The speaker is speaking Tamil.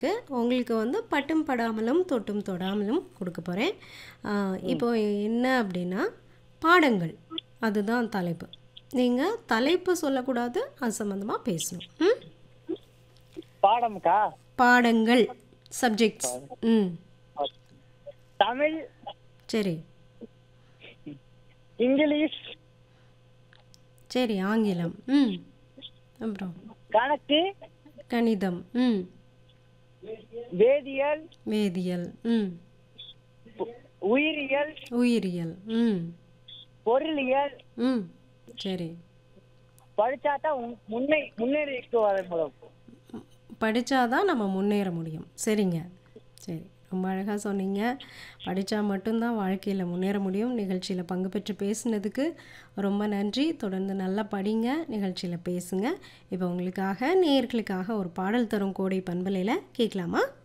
உங்களுக்கு வந்து பட்டும் படாமலும் தொட்டும் தொடாமலும் கொடுக்க போகிறேன் இப்போ என்ன அப்படின்னா பாடங்கள் அதுதான் தலைப்பு நீங்கள் தலைப்பு சொல்லக்கூடாது அது சம்மந்தமாக பேசணும் ம் பாடம்க்கா பாடங்கள் சப்ஜெக்ட்ஸ் ம் தமிழ் சரி இங்கிலீஷ் சரி ஆங்கிலம் ம் அப்புறம் கணக்கு கணிதம் ம் வேதியியல் வேதியியல் ம் உ- உயிரியல் உயிரியல் ம் பொருளியல் ம் சரி படிச்சாதான் உன் முன்னே முன்னேறிக்கு வர முடியும் படித்தாதான் நம்ம முன்னேற முடியும் சரிங்க சரி ரொம்ப அழகாக சொன்னீங்க படித்தா மட்டும்தான் வாழ்க்கையில் முன்னேற முடியும் நிகழ்ச்சியில் பங்கு பெற்று பேசுனதுக்கு ரொம்ப நன்றி தொடர்ந்து நல்லா படிங்க நிகழ்ச்சியில் பேசுங்க இப்போ உங்களுக்காக நேயர்களுக்காக ஒரு பாடல் தரும் கோடை பண்பலையில் கேட்கலாமா